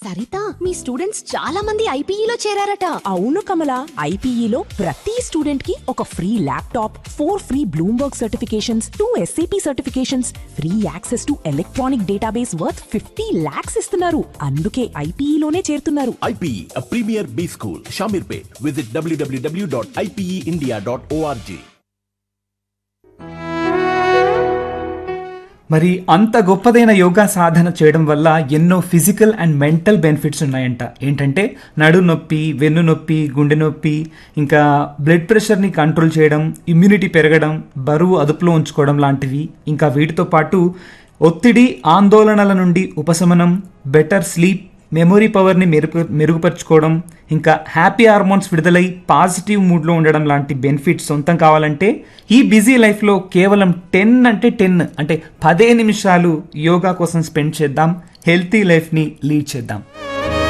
సరిత మీ students చాలా మంది ఐపీఈలో చేరారట అవును కమల ఐపీఈలో ప్రతి స్టూడెంట్ కి ఒక free laptop four free Bloomberg certifications two SAP certifications free access to electronic database worth fifty lakhs ఇస్తున్నారు అందుకే ఐపీఈలోనే చేరుతున్నారు IPE, a premier B school, Shamirpet. Visit www.ipeindia.org. మరి అంత గొప్పదైన యోగా సాధన చేయడం వల్ల ఎన్నో ఫిజికల్ అండ్ మెంటల్ బెనిఫిట్స్ ఉన్నాయంట ఏంటంటే నడు నొప్పి వెన్ను నొప్పి గుండె నొప్పి ఇంకా బ్లడ్ ప్రెషర్ని కంట్రోల్ చేయడం ఇమ్యూనిటీ పెరగడం బరువు అదుపులో ఉంచుకోవడం లాంటివి ఇంకా వీటితో పాటు ఒత్తిడి ఆందోళనల నుండి ఉపశమనం బెటర్ స్లీప్ మెమొరీ పవర్ని మెరుగు మెరుగుపరుచుకోవడం ఇంకా హ్యాపీ హార్మోన్స్ విడుదలై పాజిటివ్ మూడ్లో ఉండడం లాంటి బెనిఫిట్స్ సొంతం కావాలంటే ఈ బిజీ లైఫ్లో కేవలం టెన్ అంటే టెన్ అంటే పదే నిమిషాలు యోగా కోసం స్పెండ్ చేద్దాం హెల్తీ లైఫ్ని లీడ్ చేద్దాం